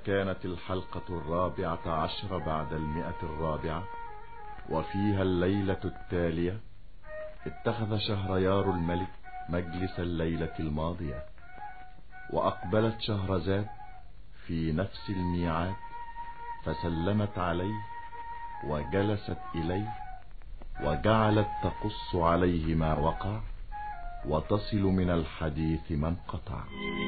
كانت الحلقة الرابعة عشر بعد المئة الرابعة وفيها الليلة التالية اتخذ شهريار الملك مجلس الليلة الماضية وأقبلت شهرزاد في نفس الميعاد فسلمت عليه وجلست إليه وجعلت تقص عليه ما وقع وتصل من الحديث ما انقطع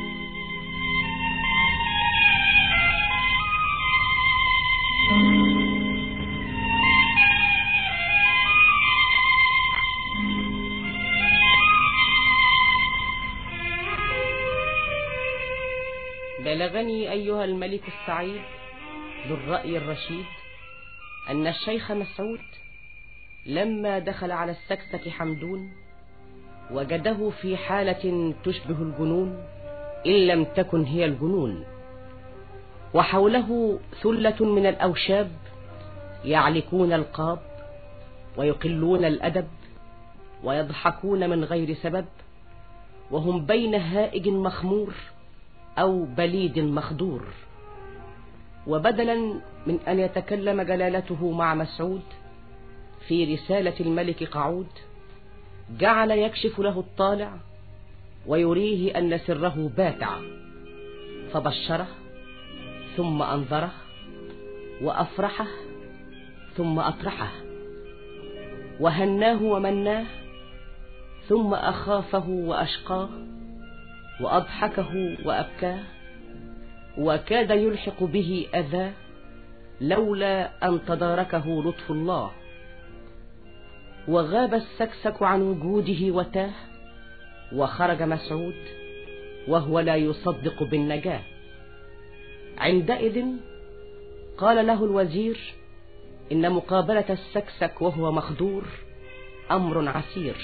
بلغني أيها الملك السعيد ذو الرأي الرشيد أن الشيخ مسعود لما دخل على السكسك حمدون وجده في حالة تشبه الجنون إن لم تكن هي الجنون وحوله ثلة من الأوشاب يعلكون القاب ويقلون الأدب ويضحكون من غير سبب وهم بين هائج مخمور أو بليد مخدور وبدلا من أن يتكلم جلالته مع مسعود في رسالة الملك قعود جعل يكشف له الطالع ويريه أن سره باتع فبشره ثم أنظره وأفرحه ثم أطرحه وهناه ومناه ثم أخافه وأشقاه وأضحكه وأبكاه وكاد يلحق به أذاه لولا أن تداركه لطف الله وغاب السكسك عن وجوده وتاه وخرج مسعود وهو لا يصدق بالنجاة عندئذ قال له الوزير إن مقابلة السكسك وهو مخدور أمر عسير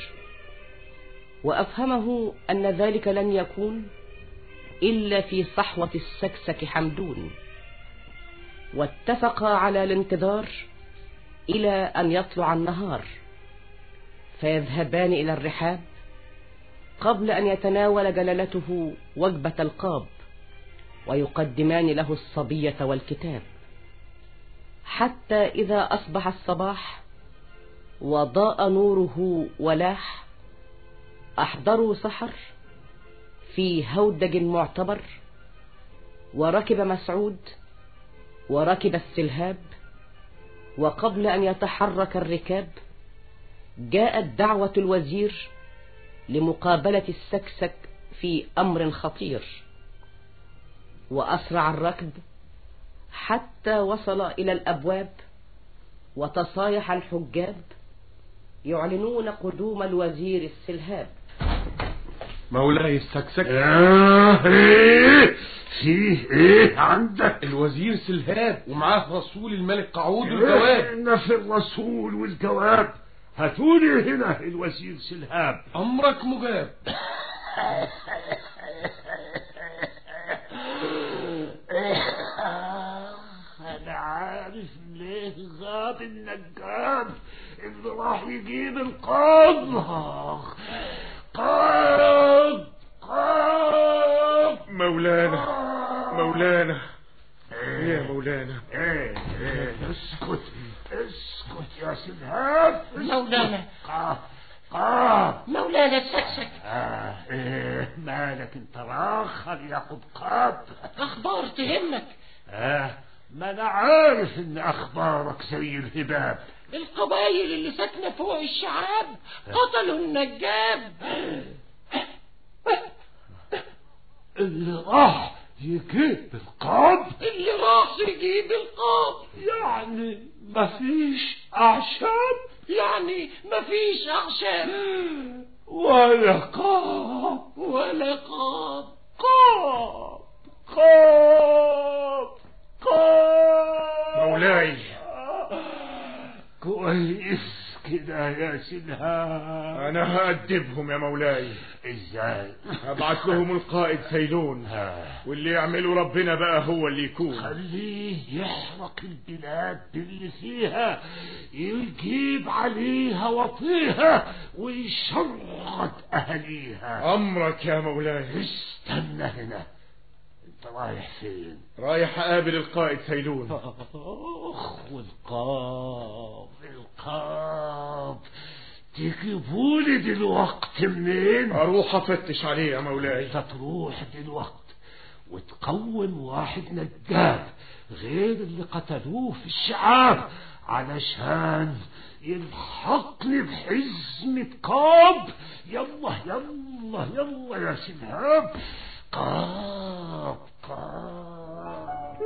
وأفهمه أن ذلك لن يكون إلا في صحوة السكسك حمدون واتفقا على الانتظار إلى أن يطلع النهار فيذهبان إلى الرحاب قبل أن يتناول جلالته وجبة القاب ويقدمان له الصبية والكتاب حتى إذا أصبح الصباح وضاء نوره ولاح أحضروا سحر في هودج معتبر وركب مسعود وركب السلهاب وقبل أن يتحرك الركاب جاءت دعوة الوزير لمقابلة السكسك في أمر خطير وأسرع الركب حتى وصل إلى الأبواب وتصايح الحجاب يعلنون قدوم الوزير السلهاب مولاي السكسك آه ايه فيه ايه عندك الوزير سلهاب ومعاه رسول الملك قعود والجواب إن في الرسول والجواب هاتولي هنا الوزير سلهاب أمرك مجاب انا عارف ليه غاب النجاب اللي راح يجيب القاض قاض قاض مولانا مولانا يا مولانا ايه ايه اسكت اسكت يا سلهاب مولانا قاض قاض مولانا السكسك آه ايه مالك انت راخر يا قبقاب أخبار تهمك آه ما انا عارف ان اخبارك زي الهباب القبايل اللي ساكنة فوق الشعاب قتلوا النجاب اللي راح يجيب القاب اللي راح يجيب القاب يعني مفيش اعشاب يعني مفيش أعشاب ولا قاب ولا قاب قاب قاب قاب مولاي كويس كده يا سلهاب أنا هأدبهم يا مولاي ازاي هبعت لهم القائد سيلون آه. واللي يعمله ربنا بقى هو اللي يكون خليه يحرق البلاد باللي فيها يجيب عليها وطيها ويشرد أهليها أمرك يا مولاي استنى هنا رايح فين رايح اقابل القائد سيلون اخ والقاب القاب تجيبولي دلوقتي منين اروح افتش عليه يا مولاي انت تروح دلوقتي وتقوم واحد نجاب غير اللي قتلوه في الشعاب علشان يلحقني بحزمة قاب يلا يلا يلا يا شباب قاب قاب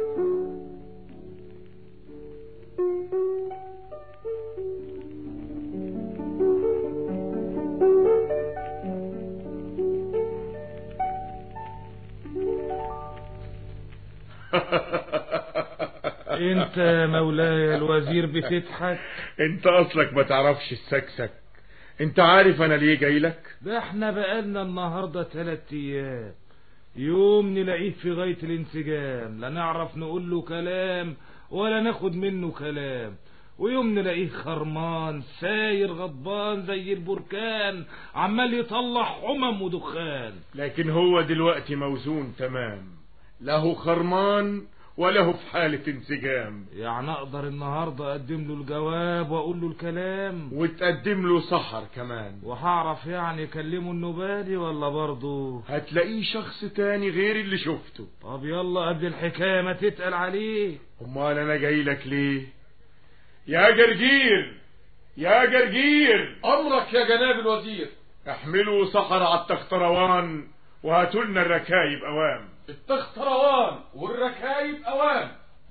انت يا مولاي الوزير بتضحك انت اصلك ما تعرفش السكسك انت عارف انا ليه جاي لك ده احنا بقالنا النهارده تلات ايام يوم نلاقيه في غاية الانسجام لا نعرف نقول له كلام ولا ناخد منه كلام ويوم نلاقيه خرمان ساير غضبان زي البركان عمال يطلع حمم ودخان لكن هو دلوقتي موزون تمام له خرمان وله في حالة انسجام يعني اقدر النهارده اقدم له الجواب واقول له الكلام وتقدم له سحر كمان وهعرف يعني اكلمه النبالي ولا برضه هتلاقيه شخص تاني غير اللي شفته طب يلا قبل الحكايه ما تتقل عليه امال انا جاي لك ليه يا جرجير يا جرجير امرك يا جناب الوزير احملوا سحر على التختروان وهاتوا لنا الركايب اوام التختروان والركايب اوام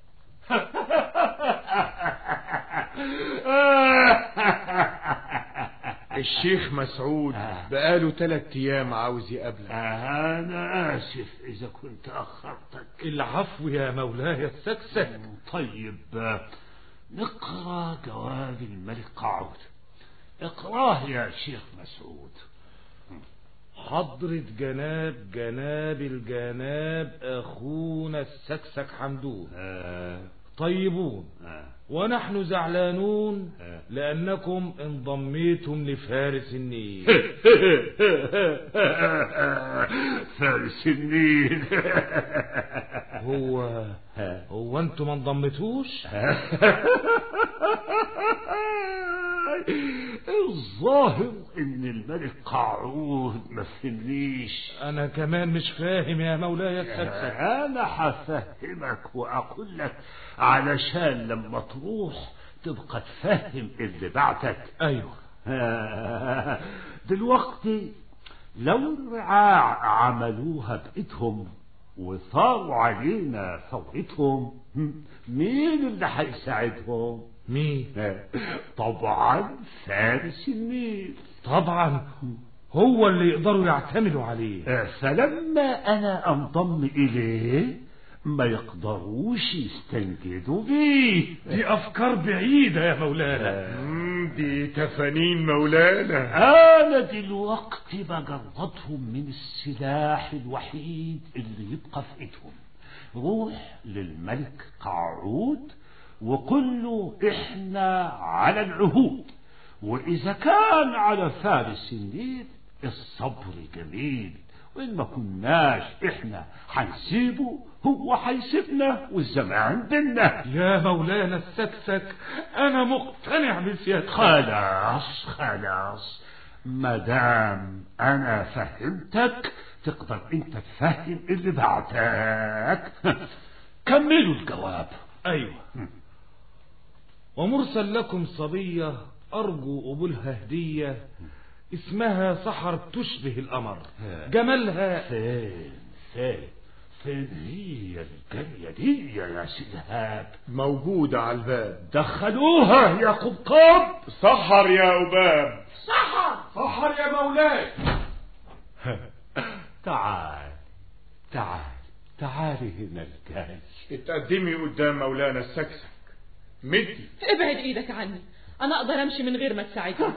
الشيخ مسعود بقاله تلات ايام عاوز يقابلك أنا آسف إذا كنت أخرتك العفو يا مولاي السكسك طيب نقرأ جواب الملك قعود اقراه يا شيخ مسعود حضرة جناب جناب الجناب أخونا السكسك حمدون آه طيبون آه ونحن زعلانون آه. لأنكم انضميتم لفارس النيل فارس النيل هو هو انتم ما انضمتوش الظاهر ان الملك قعود ما فهمنيش انا كمان مش فاهم يا مولاي السكسك انا هفهمك واقول لك علشان لما تروح تبقى تفهم اللي بعتك ايوه دلوقتي لو الرعاع عملوها بإيدهم وثاروا علينا ثورتهم مين اللي هيساعدهم مين طبعا فارس النيل طبعا هو اللي يقدروا يعتمدوا عليه فلما انا انضم اليه ما يقدروش يستنجدوا بيه دي افكار بعيدة يا مولانا مم، دي تفانين مولانا انا دلوقتي بجردهم من السلاح الوحيد اللي يبقى في ايدهم روح للملك قعود وقل له احنا على العهود واذا كان على فارس النيل الصبر جميل وإن ما كناش إحنا هنسيبه هو هيسيبنا والزمان بينا يا مولانا السكسك انا مقتنع بسيادتك خلاص خلاص مدام أنا فهمتك تقدر أنت تفهم اللي بعدك كملوا الجواب ايوه ومرسل لكم صبية ارجو قبولها هدية اسمها سحر تشبه القمر جمالها فين فين فين هي الجارية دي يا سلهاب موجودة على الباب دخلوها يا قبقاب سحر يا أباب سحر سحر يا مولاي تعال تعال تعالي هنا الجاي اتقدمي قدام مولانا السكسك مدي ابعد ايدك عني انا اقدر امشي من غير ما تساعدني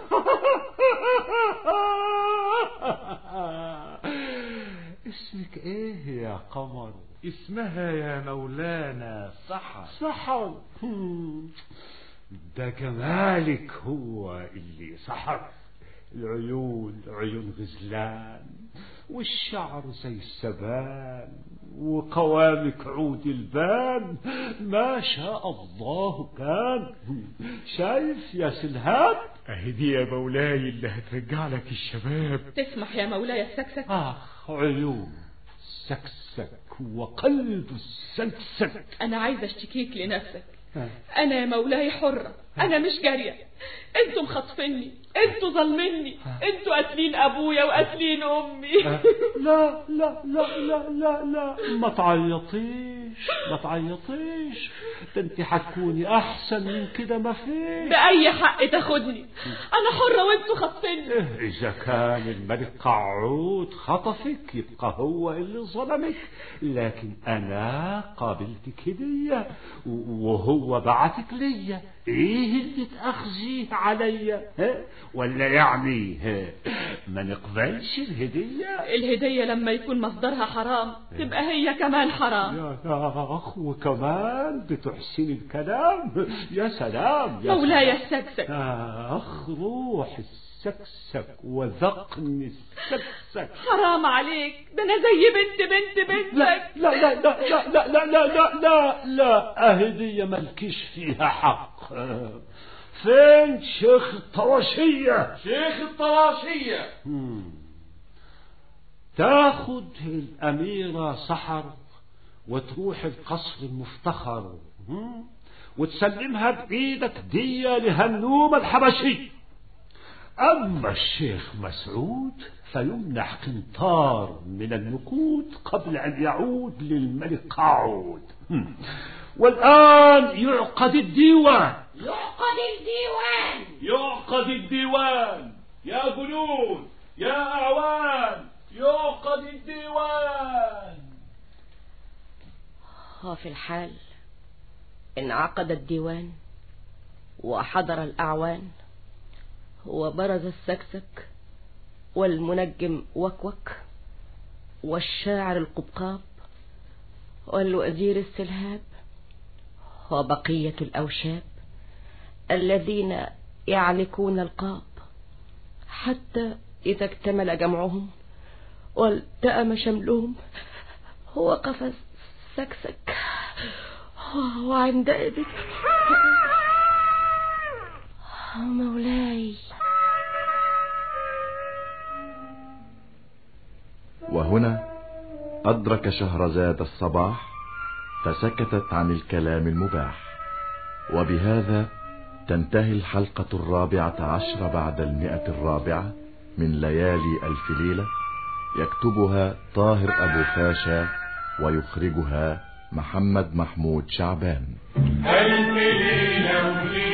اسمك ايه يا قمر اسمها يا مولانا سحر سحر هم. ده جمالك هو اللي سحر العيون عيون غزلان والشعر زي السبان وقوامك عود البان ما شاء الله كان شايف يا سلهاب اهي دي يا مولاي اللي هترجع لك الشباب تسمح يا مولاي السكسك اخ عيون سكسك وقلب السكسك انا عايزه اشتكيك لنفسك انا يا مولاي حرة انا مش جارية انتوا مخطفيني انتوا ظالميني انتوا قاتلين ابويا وقاتلين امي لا لا لا لا لا لا ما تعيطيش ما تعيطيش ده انت هتكوني احسن من كده ما فيش باي حق تاخدني انا حرة وانتوا خاطفيني إذا كان الملك قعود خطفك يبقى هو اللي ظلمك لكن أنا قابلتك هدية وهو بعتك ليا إيه اللي تأخذيه عليا ها؟ ولا يعني ها؟ ما نقبلش الهدية الهدية لما يكون مصدرها حرام تبقى هي كمان حرام يا أخ وكمان بتحسن الكلام يا سلام يا مولاي سلام. السكسك آخ روح السكسك وذقني السكسك حرام عليك ده انا زي بنت بنت بنتك لا لا لا لا لا لا لا لا لا لا أهدية ملكش فيها حق فين شيخ الطواشية شيخ الطراشية مم. تاخد الأميرة سحر وتروح القصر المفتخر مم. وتسلمها بإيدك دية لهنوم الحبشي أما الشيخ مسعود فيمنح قنطار من النقود قبل أن يعود للملك قعود مم. والآن يعقد الديوان يعقد الديوان يعقد الديوان يا جنود يا أعوان يعقد الديوان وفي الحال انعقد الديوان وحضر الأعوان وبرز السكسك والمنجم وكوك والشاعر القبقاب والوزير السلهاب وبقية الأوشاب الذين يعلكون القاب حتى إذا اكتمل جمعهم والتأم شملهم وقف السكسك وعندئذ مولاي وهنا أدرك شهرزاد الصباح فسكتت عن الكلام المباح وبهذا تنتهي الحلقة الرابعة عشر بعد المئة الرابعة من ليالي ألف ليلة يكتبها طاهر أبو فاشا ويخرجها محمد محمود شعبان ألف ليلة وليلة